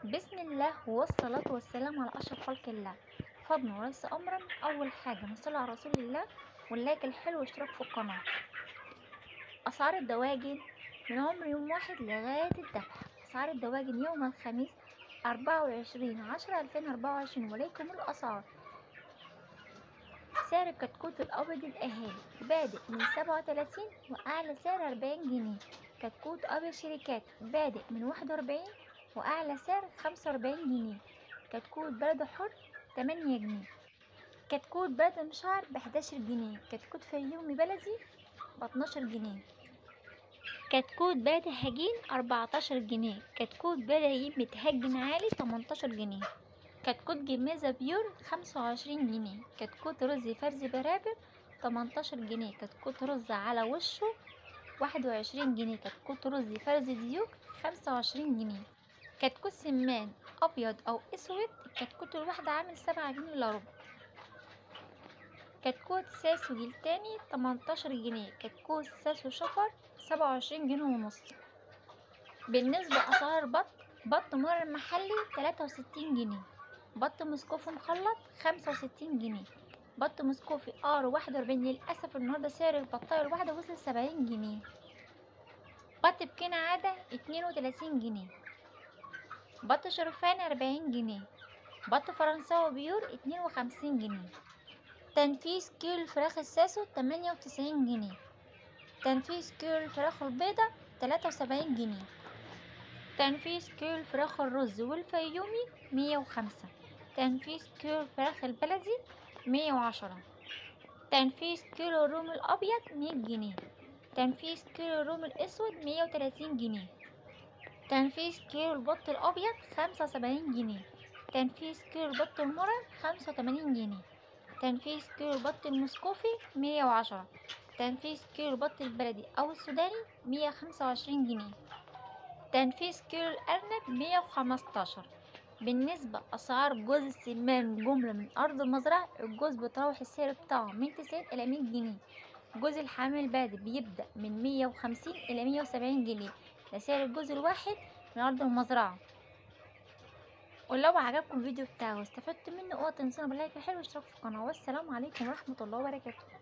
بسم الله والصلاة والسلام على أشرف خلق الله فضل وليس أمرا أول حاجة نصلي على رسول الله واللايك الحلو واشتراك في القناة أسعار الدواجن من عمر يوم واحد لغاية الذبح أسعار الدواجن يوم الخميس أربعة وعشرين عشرة ألفين أربعة وعشرين وليكم الأسعار سعر الكتكوت الأبيض الأهالي بادئ من سبعة وتلاتين وأعلى سعر أربعين جنيه كتكوت أبيض شركات بادئ من واحد وأربعين وأعلى سعر خمسة وأربعين جنيه كتكوت بلد حر تمانية جنيه كتكوت بلد مشعر بحداشر جنيه كتكوت فيومي بلدي باتناشر جنيه كتكوت بلد هجين أربعتاشر جنيه كتكوت بلد متهجن عالي تمنتاشر جنيه كتكوت جميزة بيور خمسة وعشرين جنيه كتكوت رز فرز برابر تمنتاشر جنيه كتكوت رز على وشه واحد وعشرين جنيه كتكوت رز فرز ديوك خمسة وعشرين جنيه كتكوت سمان أبيض أو أسود الكتكوت الواحد عامل سبعة جنيه إلا ربع كتكوت ساسو جلتاني تمنتاشر جنيه كتكوت ساسو شفر سبعة وعشرين جنيه ونص بالنسبة لأسعار البط بط مر محلي تلاتة وستين جنيه بط مسكوفي مخلط خمسة وستين جنيه بط مسكوفي ار واحد وأربعين للأسف النهاردة سعر البطاية الواحدة وصل سبعين جنيه بط بكينة عادة اتنين وتلاتين جنيه بط شرفان أربعين جنيه بط فرنساوي بيور اتنين وخمسين جنيه تنفيذ كيلو الفراخ الساسو تمانية وتسعين جنيه تنفيذ كيلو الفراخ البيضة تلاتة وسبعين جنيه تنفيذ كيلو الفراخ الرز والفيومي مية وخمسة تنفيذ كيلو الفراخ البلدي مية وعشرة تنفيذ كيلو الروم الأبيض مية جنيه تنفيذ كيلو الروم الأسود مية وتلاتين جنيه تنفيذ كيلو البط الأبيض خمسة وسبعين جنيه تنفيذ كيلو البط المرر خمسة وتمانين جنيه تنفيذ كيلو البط المسكوفي مية وعشرة تنفيذ كيلو البط البلدي أو السوداني مية خمسة وعشرين جنيه تنفيذ كيلو الأرنب مية وخمستاشر بالنسبة أسعار جوز السمان جملة من أرض المزرعة الجوز بيتراوح السعر بتاعه من تسعين إلى مية جنيه جوز الحامل البادئ بيبدأ من مية وخمسين إلى مية وسبعين جنيه ده سعر الجوز الواحد من أرض المزرعة ولو عجبكم الفيديو بتاعي واستفدت منه اوعوا تنسونا باللايك الحلو واشتراك في القناة والسلام عليكم ورحمة الله وبركاته